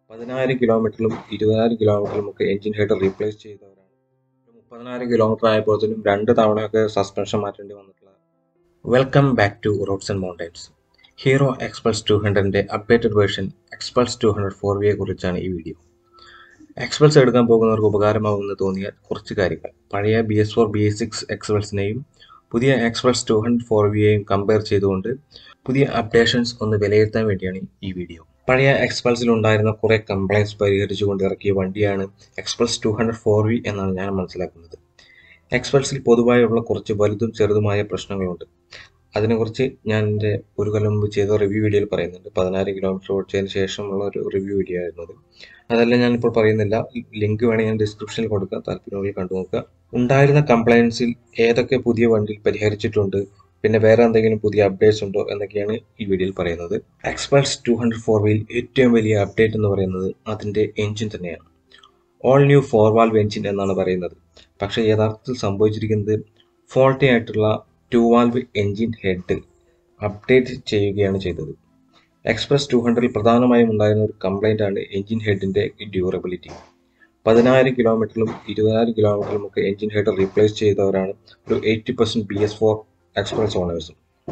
പതിനായിരം കിലോമീറ്ററിലും ഇരുപതിനായിരം കിലോമീറ്ററിലും ഒക്കെ എഞ്ചിൻ ഹെഡ് റീപ്ലേസ് ചെയ്തവരാണ് മുപ്പതിനായിരം കിലോമീറ്റർ ആയപ്പോഴത്തേനും രണ്ട് തവണയൊക്കെ സസ്പെൻഷൻ മാറ്റേണ്ടി വന്നിട്ടുള്ള welcome back to roads and mountains Hero XPulse two ഹൺഡ്രഡിൻ്റെ updated version XPulse two hundred four വിയെ കുറിച്ചാണ് ഈ വീഡിയോ എക്സ്പൾസ് എടുക്കാൻ പോകുന്നവർക്ക് ഉപകാരമാകുമെന്ന് തോന്നിയ കുറച്ച് കാര്യങ്ങൾ പഴയ B S four B S six എക്സ്പൾസിനെയും പുതിയ എക്സ്പൾസ് ടു ഹൺഡ്രഡ് ഫോർ വിയെയും കമ്പയർ ചെയ്തുകൊണ്ട് പുതിയ അപ്ഡേഷൻസ് ഒന്ന് വിലയിരുത്താൻ വേണ്ടിയാണ് ഈ വീഡിയോ പഴയ എക്സ്പൾസിൽ ഉണ്ടായിരുന്ന കുറേ കംപ്ലൈൻസ് പരിഹരിച്ചുകൊണ്ട് ഇറക്കിയ വണ്ടിയാണ് XPulse two hundred four V എന്നാണ് ഞാൻ മനസ്സിലാക്കുന്നത് എക്സ്പൾസിൽ പൊതുവായുള്ള കുറച്ച് വലുതും ചെറുതുമായ പ്രശ്നങ്ങളുണ്ട് അതിനെക്കുറിച്ച് ഞാൻ എൻ്റെ ഒരു കൊല്ലം മുമ്പ് ചെയ്ത റിവ്യൂ വീഡിയോയിൽ പറയുന്നുണ്ട് പതിനായിരം കിലോമീറ്റർ ഓടിച്ചതിന് ശേഷമുള്ള ഒരു റിവ്യൂ വീഡിയോ ആയിരുന്നു അത് അതെല്ലാം ഞാനിപ്പോൾ പറയുന്നില്ല ലിങ്ക് വേണമെങ്കിൽ ഞാൻ ഡിസ്ക്രിപ്ഷനിൽ കൊടുക്കാം താല്പര്യമുള്ളിൽ കണ്ടു നോക്കുക ഉണ്ടായിരുന്ന കംപ്ലൈൻസിൽ ഏതൊക്കെ പുതിയ വണ്ടിയിൽ പരിഹരിച്ചിട്ടുണ്ട് പിന്നെ വേറെ എന്തെങ്കിലും പുതിയ അപ്ഡേറ്റ്സ് ഉണ്ടോ എന്നൊക്കെയാണ് ഈ വീഡിയോയിൽ പറയുന്നത് XPulse two hundred four V ഏറ്റവും വലിയ അപ്ഡേറ്റ് എന്ന് പറയുന്നത് അതിൻ്റെ എഞ്ചിൻ തന്നെയാണ് all new four valve engine എന്നാണ് പറയുന്നത് പക്ഷേ യഥാർത്ഥത്തിൽ സംഭവിച്ചിരിക്കുന്നത് ഫോൾട്ടി ആയിട്ടുള്ള two valve engine head update ചെയ്യുകയാണ് ചെയ്തത് എക്സ്പ്രസ് ടു ഹൺഡ്രഡിൽ പ്രധാനമായും ഉണ്ടായിരുന്ന ഒരു കംപ്ലൈൻ്റ് ആണ് എഞ്ചിൻ ഹെഡിൻ്റെ ഡ്യൂറബിലിറ്റി പതിനായിരം കിലോമീറ്ററിലും ഇരുപതിനായിരം കിലോമീറ്ററിലും ഒക്കെ എഞ്ചിൻ ഹെഡ് റീപ്ലേസ് ചെയ്തവരാണ് ഒരു eighty percent B S four XPulse ഓണേഴ്സും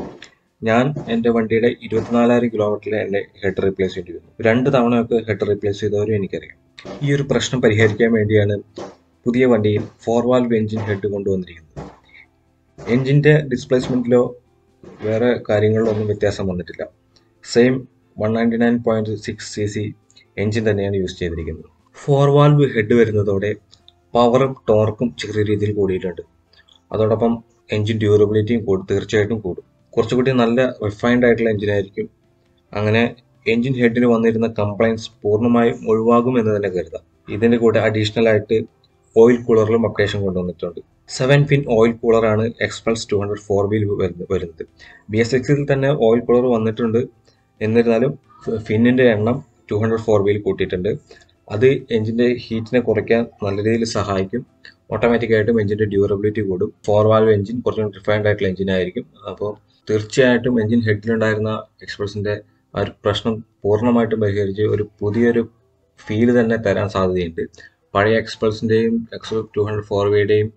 ഞാൻ എൻ്റെ വണ്ടിയുടെ ഇരുപത്തിനാലായിരം കിലോമീറ്ററിൽ എൻ്റെ ഹെഡ് റീപ്ലേസ് ചെയ്യേണ്ടി വന്നു രണ്ട് തവണയൊക്കെ ഹെഡ് റീപ്ലേസ് ചെയ്തവരും എനിക്കറിയാം ഈ ഒരു പ്രശ്നം പരിഹരിക്കാൻ വേണ്ടിയാണ് പുതിയ വണ്ടിയിൽ ഫോർ വാൽവ് എഞ്ചിൻ ഹെഡ് കൊണ്ടുവന്നിരിക്കുന്നത് എഞ്ചിൻ്റെ ഡിസ്പ്ലേസ്മെൻറ്റിലോ വേറെ കാര്യങ്ങളിലോ ഒന്നും വ്യത്യാസം വന്നിട്ടില്ല same one ninety nine point six C C engine തന്നെയാണ് യൂസ് ചെയ്തിരിക്കുന്നത് ഫോർ വാൽവ് ഹെഡ് വരുന്നതോടെ പവറും ടോർക്കും ചെറിയ രീതിയിൽ കൂടിയിട്ടുണ്ട് അതോടൊപ്പം എഞ്ചിൻ ഡ്യൂറബിലിറ്റിയും കൂടും തീർച്ചയായിട്ടും കൂടും കുറച്ചുകൂടി നല്ല റിഫൈൻഡ് ആയിട്ടുള്ള എഞ്ചിനായിരിക്കും അങ്ങനെ എഞ്ചിൻ ഹെഡിന് വന്നിരുന്ന കംപ്ലൈൻസ് പൂർണ്ണമായും ഒഴിവാകും എന്ന് തന്നെ കരുതാം ഇതിൻ്റെ കൂടെ അഡീഷണൽ ആയിട്ട് ഓയിൽ കൂളറിലും അപ്ഡേഷൻ കൊണ്ടുവന്നിട്ടുണ്ട് സെവൻ പിൻ ഓയിൽ കൂളറാണ് XPulse two hundred four V വരുന്നത് ബി എസ് എക്സിൽ തന്നെ ഓയിൽ കൂളർ വന്നിട്ടുണ്ട് എന്നിരുന്നാലും ഫിന്നിൻ്റെ എണ്ണം ടു ഹൺഡ്രഡ് ഫോർ വീൽ കൂട്ടിയിട്ടുണ്ട് അത് എഞ്ചിൻ്റെ ഹീറ്റിനെ കുറയ്ക്കാൻ നല്ല രീതിയിൽ സഹായിക്കും ഓട്ടോമാറ്റിക്കായിട്ടും എഞ്ചിൻ്റെ ഡ്യൂറബിലിറ്റി കൂടും ഫോർ വാൽവ് എഞ്ചിൻ കുറച്ചും റിഫൈൻഡ് ആയിട്ടുള്ള എഞ്ചിൻ ആയിരിക്കും അപ്പോൾ തീർച്ചയായിട്ടും എഞ്ചിൻ ഹെഡിലുണ്ടായിരുന്ന എക്സ്പ്രസിൻ്റെ ആ ഒരു പ്രശ്നം പൂർണ്ണമായിട്ടും പരിഹരിച്ച് ഒരു പുതിയൊരു ഫീൽ തന്നെ തരാൻ സാധ്യതയുണ്ട് പഴയ എക്സ്പൾസിൻ്റെയും എക്സ് ടു ഹൺഡ്രഡ് ഫോർ വേയുടെയും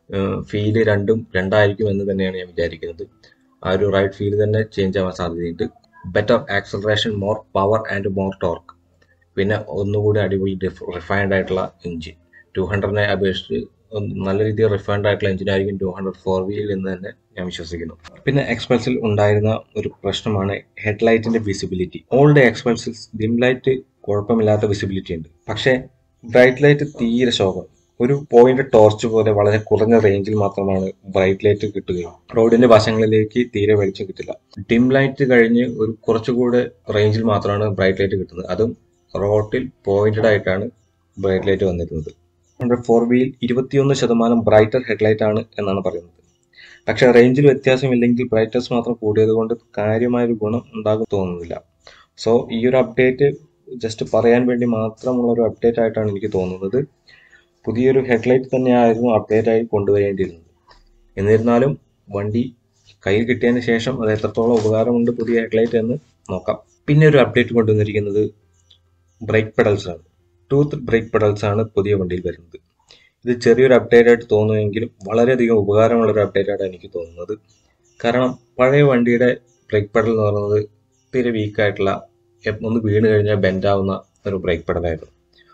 ഫീല് രണ്ടും രണ്ടായിരിക്കും എന്ന് തന്നെയാണ് ഞാൻ വിചാരിക്കുന്നത് ആ ഒരു റൈഡ് ഫീൽ തന്നെ ചേഞ്ച് ആവാൻ സാധ്യതയുണ്ട് better acceleration more power and more torque പിന്നെ ഒന്നുകൂടി അടിപൊളി റിഫൈൻഡ് ആയിട്ടുള്ള എഞ്ചിൻ ടു ഹൺഡ്രഡിനെ അപേക്ഷിച്ച് നല്ല രീതിയിൽ റിഫൈൻഡ് ആയിട്ടുള്ള എഞ്ചിനായിരിക്കും ടു ഹൺഡ്രഡ് ഫോർ വീൽ എന്ന് തന്നെ ഞാൻ വിശ്വസിക്കുന്നു പിന്നെ എക്സ്പൾസിൽ ഉണ്ടായിരുന്ന ഒരു പ്രശ്നമാണ് ഹെഡ്ലൈറ്റിന്റെ വിസിബിലിറ്റി ഓൾഡ് എക്സ്പൾസിൽ ഡിം ലൈറ്റ് കുഴപ്പമില്ലാത്ത വിസിബിലിറ്റി ഉണ്ട് പക്ഷേ ബ്രൈറ്റ് ലൈറ്റ് തീരെ ശോകം ഒരു പോയിന്റ് ടോർച്ച് പോലെ വളരെ കുറഞ്ഞ റേഞ്ചിൽ മാത്രമാണ് ബ്രൈറ്റ് ലൈറ്റ് കിട്ടുകയും റോഡിന്റെ വശങ്ങളിലേക്ക് തീരെ വെളിച്ചം കിട്ടില്ല ഡിം ലൈറ്റ് കഴിഞ്ഞ് ഒരു കുറച്ചുകൂടെ റേഞ്ചിൽ മാത്രമാണ് ബ്രൈറ്റ് ലൈറ്റ് കിട്ടുന്നത് അതും റോഡിൽ പോയിന്റഡ് ആയിട്ടാണ് ബ്രൈറ്റ് ലൈറ്റ് വന്നിരുന്നത് ഹൺഡ്രഡ് ഫോർ വീൽ ഇരുപത്തിയൊന്ന് ശതമാനം ബ്രൈറ്റർ ഹെഡ്ലൈറ്റ് ആണ് എന്നാണ് പറയുന്നത് പക്ഷേ റേഞ്ചിൽ വ്യത്യാസമില്ലെങ്കിൽ ബ്രൈറ്റ്നസ് മാത്രം കൂടിയത് കൊണ്ട് കാര്യമായൊരു ഗുണം ഉണ്ടാകും തോന്നുന്നില്ല സോ ഈ ഒരു അപ്ഡേറ്റ് ജസ്റ്റ് പറയാൻ വേണ്ടി മാത്രമുള്ള ഒരു അപ്ഡേറ്റ് ആയിട്ടാണ് എനിക്ക് തോന്നുന്നത് പുതിയൊരു ഹെഡ്ലൈറ്റ് തന്നെയായിരുന്നു അപ്ഡേറ്റ് ആയി കൊണ്ടുവരേണ്ടിയിരുന്നത് എന്നിരുന്നാലും വണ്ടി കയ്യിൽ കിട്ടിയതിന് ശേഷം അത് എത്രത്തോളം ഉപകാരമുണ്ട് പുതിയ ഹെഡ്ലൈറ്റ് എന്ന് നോക്കാം പിന്നെ ഒരു അപ്ഡേറ്റ് കൊണ്ടുവന്നിരിക്കുന്നത് ബ്രേക്ക് പെഡൽസ് ആണ് ടൂത്ത് ബ്രേക്ക് പെഡൽസ് ആണ് പുതിയ വണ്ടിയിൽ വരുന്നത് ഇത് ചെറിയൊരു അപ്ഡേറ്റ് ആയിട്ട് തോന്നുമെങ്കിലും വളരെയധികം ഉപകാരമുള്ള ഒരു അപ്ഡേറ്റ് ആയിട്ടാണ് എനിക്ക് തോന്നുന്നത് കാരണം പഴയ വണ്ടിയുടെ ബ്രേക്ക് പെഡൽ എന്ന് പറയുന്നത് തീരെ വീക്കായിട്ടുള്ള ഒന്ന് വീണ് കഴിഞ്ഞാൽ ബെൻഡ് ആവുന്ന ഒരു ബ്രേക്ക് പെഡലായിരുന്നു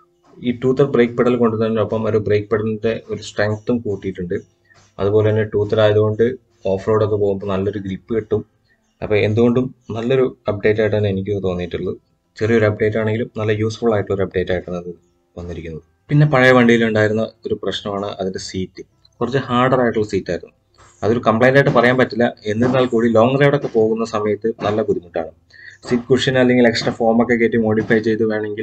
ഈ ടൂത്തർ ബ്രേക്ക് പെഡൽ കൊണ്ടുവന്നതിനൊപ്പം ഒരു ബ്രേക്ക് പെഡലിൻ്റെ ഒരു സ്ട്രെങ്ത്തും കൂട്ടിയിട്ടുണ്ട് അതുപോലെ തന്നെ ടൂത്തർ ആയതുകൊണ്ട് ഓഫ് റോഡൊക്കെ പോകുമ്പോൾ നല്ലൊരു ഗ്രിപ്പ് കിട്ടും അപ്പോൾ എന്തുകൊണ്ടും നല്ലൊരു അപ്ഡേറ്റ് ആയിട്ടാണ് എനിക്ക് തോന്നിയിട്ടുള്ളത് ചെറിയൊരു അപ്ഡേറ്റ് ആണെങ്കിലും നല്ല യൂസ്ഫുൾ ആയിട്ടുള്ള ഒരു അപ്ഡേറ്റ് ആയിട്ടാണ് അത് വന്നിരിക്കുന്നത് പിന്നെ പഴയ വണ്ടിയിലുണ്ടായിരുന്ന ഒരു പ്രശ്നമാണ് അതിൻ്റെ സീറ്റ് കുറച്ച് ഹാർഡർ ആയിട്ടുള്ള സീറ്റായിരുന്നു അതൊരു കംപ്ലൈൻ്റ് ആയിട്ട് പറയാൻ പറ്റില്ല എന്നിരുന്നാൽ കൂടി ലോങ് റൈഡൊക്കെ പോകുന്ന സമയത്ത് നല്ല ബുദ്ധിമുട്ടാണ് സീറ്റ് കുഷൻ അല്ലെങ്കിൽ എക്സ്ട്രാ ഫോമൊക്കെ കയറ്റി മോഡിഫൈ ചെയ്ത് വേണമെങ്കിൽ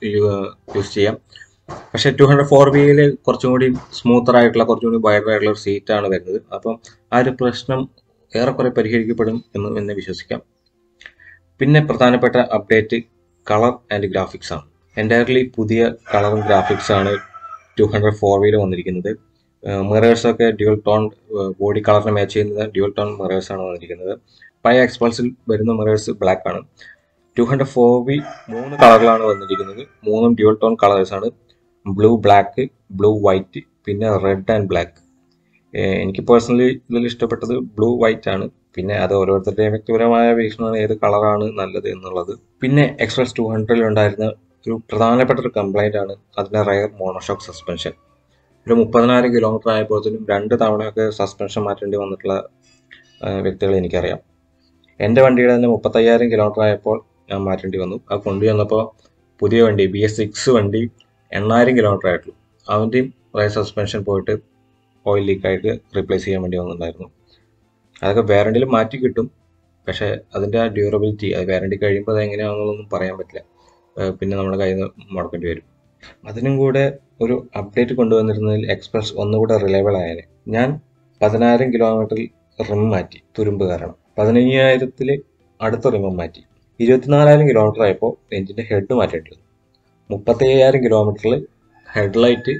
യൂസ് ചെയ്യാം പക്ഷേ ടു ഹൺഡ്രഡ് ഫോർ വിയിൽ കുറച്ചും കൂടി സ്മൂത്തർ ആയിട്ടുള്ള കുറച്ചും കൂടി വൈഡർ ആയിട്ടുള്ള ഒരു സീറ്റാണ് വരുന്നത് അപ്പം ആ ഒരു പ്രശ്നം ഏറെക്കുറെ പരിഹരിക്കപ്പെടും എന്ന് എന്നെ വിശ്വസിക്കാം പിന്നെ പ്രധാനപ്പെട്ട അപ്ഡേറ്റ് കളർ ആൻഡ് ഗ്രാഫിക്സ് ആണ് എൻറ്റയർലി പുതിയ കളറും ഗ്രാഫിക്സ് ആണ് ടു ഹൺഡ്രഡ് ഫോർ വീൽ വന്നിരിക്കുന്നത് മിറേഴ്സ് ഒക്കെ ഡ്യുവൽ ടോൺ ബോഡി കളറിനെ മാച്ച് ചെയ്യുന്ന ഡ്യുവൽ ടോൺ മിറേഴ്സ് ആണ് വന്നിരിക്കുന്നത് പഴയ എക്സ്പൾസിൽ വരുന്ന മിറേഴ്സ് ബ്ലാക്ക് ആണ് ടു ഹൺഡ്രഡ് ഫോർ വി മൂന്ന് കളറിലാണ് വന്നിരിക്കുന്നത് മൂന്നും ഡ്യുവൽ ടോൺ കളേഴ്സാണ് ബ്ലൂ ബ്ലാക്ക് ബ്ലൂ വൈറ്റ് പിന്നെ റെഡ് ആൻഡ് ബ്ലാക്ക് എനിക്ക് പേഴ്സണലി ഇതിൽ ഇഷ്ടപ്പെട്ടത് ബ്ലൂ വൈറ്റ് ആണ് പിന്നെ അത് ഓരോരുത്തരുടെയും വ്യക്തിപരമായ വീക്ഷണമാണ് ഏത് കളറാണ് നല്ലത് എന്നുള്ളത് പിന്നെ എക്സ്പ്രസ് ടു ഹൺഡ്രഡിൽ ഉണ്ടായിരുന്ന ഒരു പ്രധാനപ്പെട്ട ഒരു കംപ്ലൈൻ്റ് ആണ് അതിൻ്റെ റയർ മോണോഷോക്ക് സസ്പെൻഷൻ ഒരു മുപ്പതിനായിരം കിലോമീറ്റർ ആയപ്പോഴത്തേനും രണ്ട് തവണയൊക്കെ സസ്പെൻഷൻ മാറ്റേണ്ടി വന്നിട്ടുള്ള വ്യക്തികളെ എനിക്കറിയാം എൻ്റെ വണ്ടിയുടെ തന്നെ മുപ്പത്തയ്യായിരം കിലോമീറ്റർ ആയപ്പോൾ ഞാൻ മാറ്റേണ്ടി വന്നു അത് കൊണ്ടുവന്നപ്പോൾ പുതിയ വണ്ടി ബി എസ് സിക്സ് വണ്ടി എണ്ണായിരം കിലോമീറ്റർ ആയിട്ടുള്ളൂ അവൻ്റെയും റയർ സസ്പെൻഷൻ പോയിട്ട് ഓയിൽ ലീക്കായിട്ട് റീപ്ലേസ് ചെയ്യാൻ വേണ്ടി വന്നിട്ടുണ്ടായിരുന്നു അതൊക്കെ വാറണ്ടിയിൽ മാറ്റി കിട്ടും പക്ഷേ അതിൻ്റെ ആ ഡ്യൂറബിലിറ്റി അത് വാറണ്ടി കഴിയുമ്പോൾ അത് എങ്ങനെയാണെന്നുള്ളതൊന്നും പറയാൻ പറ്റില്ല പിന്നെ നമ്മുടെ കയ്യിൽ നിന്ന് മുടക്കേണ്ടി വരും അതിനും കൂടെ ഒരു അപ്ഡേറ്റ് കൊണ്ടുവന്നിരുന്നതിൽ എക്സ്പ്രസ് ഒന്നുകൂടെ റിലയബിൾ ആയേനെ ഞാൻ പതിനായിരം കിലോമീറ്ററിൽ റിം മാറ്റി തുരുമ്പ് കാരണം പതിനയ്യായിരത്തിൽ അടുത്ത റിമും മാറ്റി ഇരുപത്തിനാലായിരം കിലോമീറ്റർ ആയപ്പോൾ എഞ്ചിൻ്റെ ഹെഡ് മാറ്റേണ്ടി വന്നു മുപ്പത്തയ്യായിരം കിലോമീറ്ററിൽ ഹെഡ്ലൈറ്റ്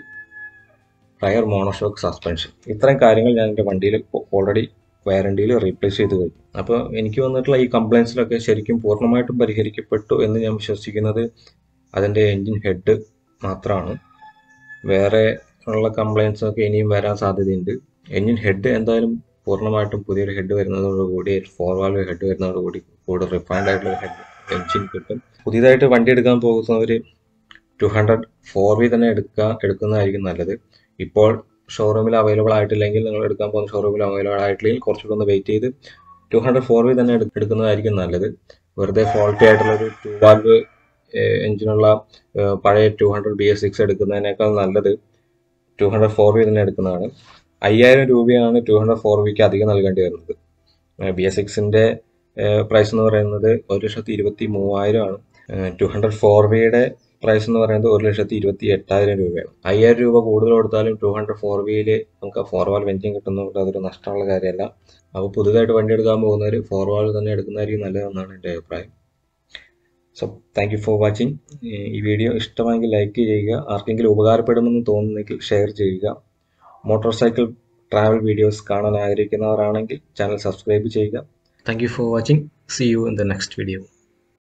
ടയർ മോണോഷോക്ക് സസ്പെൻഷൻ ഇത്തരം കാര്യങ്ങൾ ഞാൻ എൻ്റെ വണ്ടിയിൽ ഓൾറെഡി വാറണ്ടിയിൽ റീപ്ലേസ് ചെയ്ത് കഴിഞ്ഞു അപ്പോൾ എനിക്ക് വന്നിട്ടുള്ള ഈ കംപ്ലയിൻസിലൊക്കെ ശരിക്കും പൂർണ്ണമായിട്ടും പരിഹരിക്കപ്പെട്ടു എന്ന് ഞാൻ വിശ്വസിക്കുന്നത് അതിൻ്റെ എൻജിൻ ഹെഡ് മാത്രമാണ് വേറെ ഉള്ള കംപ്ലയിൻസ് ഒക്കെ ഇനിയും വരാൻ സാധ്യതയുണ്ട് എൻജിൻ ഹെഡ് എന്തായാലും പൂർണ്ണമായിട്ടും പുതിയൊരു ഹെഡ് വരുന്നതോടുകൂടി ഫോർ വാൽവ് ഹെഡ് വരുന്നതോടുകൂടി കൂടുതൽ റിഫൈൻഡ് ആയിട്ടുള്ള ഹെഡ് എൻജിൻ കിട്ടും പുതിയതായിട്ട് വണ്ടി എടുക്കാൻ പോകുന്നവർ ടു ഹൺഡ്രഡ് ഫോർ വി തന്നെ എടുക്കുക എടുക്കുന്നതായിരിക്കും നല്ലത് ഇപ്പോൾ ഷോറൂമിൽ അവൈലബിൾ ആയിട്ടില്ലെങ്കിൽ നിങ്ങൾ എടുക്കാൻ പോകുന്ന ഷോറൂമിൽ അവൈലബിൾ ആയിട്ടില്ലെങ്കിൽ കുറച്ചുകൂടെ ഒന്ന് വെയിറ്റ് ചെയ്ത് ടു ഹൺഡ്രഡ് ഫോർ വി തന്നെ എടുക്കുന്നതായിരിക്കും നല്ലത് വെറുതെ ഫോൾട്ടി ആയിട്ടുള്ള ഒരു ടു വാൽവ് എഞ്ചിനുള്ള പഴയ two hundred B S six എടുക്കുന്നതിനേക്കാൾ നല്ലത് ടു ഹൺഡ്രഡ് ഫോർ വി തന്നെ എടുക്കുന്നതാണ് അയ്യായിരം രൂപയാണ് ടു ഹൺഡ്രഡ് ഫോർ വിക്ക് അധികം നൽകേണ്ടി വരുന്നത് ബി എസ് സിക്സിൻ്റെ പ്രൈസ് എന്ന് പറയുന്നത് ഒരു ലക്ഷത്തി ഇരുപത്തി മൂവായിരം ആണ് ടു ഹൺഡ്രഡ് ഫോർ വിയുടെ പ്രൈസ് എന്ന് പറയുന്നത് ഒരു ലക്ഷത്തി ഇരുപത്തി എട്ടായിരം രൂപയാണ് അയ്യായിരം രൂപ കൂടുതൽ കൊടുത്താലും ടു ഹൺഡ്രഡ് ഫോർ വിയിൽ നമുക്ക് ഫോർ വാൽ വെഞ്ചിൻ കിട്ടുന്നതുകൊണ്ട് അതൊരു നഷ്ടമുള്ള കാര്യമല്ല അപ്പോൾ പുതുതായിട്ട് വണ്ടി എടുക്കാൻ പോകുന്നവർ ഫോർ വാൽ തന്നെ എടുക്കുന്നതായിരിക്കും നല്ലതെന്നാണ് എൻ്റെ അഭിപ്രായം so thank you for watching ഈ വീഡിയോ ഇഷ്ടമെങ്കിൽ ലൈക്ക് ചെയ്യുക ആർക്കെങ്കിലും ഉപകാരപ്പെടുമെന്ന് തോന്നുന്നെങ്കിൽ ഷെയർ ചെയ്യുക മോട്ടോർ സൈക്കിൾ ട്രാവൽ വീഡിയോസ് കാണാൻ ആഗ്രഹിക്കുന്നവരാണെങ്കിൽ ചാനൽ സബ്സ്ക്രൈബ് ചെയ്യുക thank you for watching see you in the next video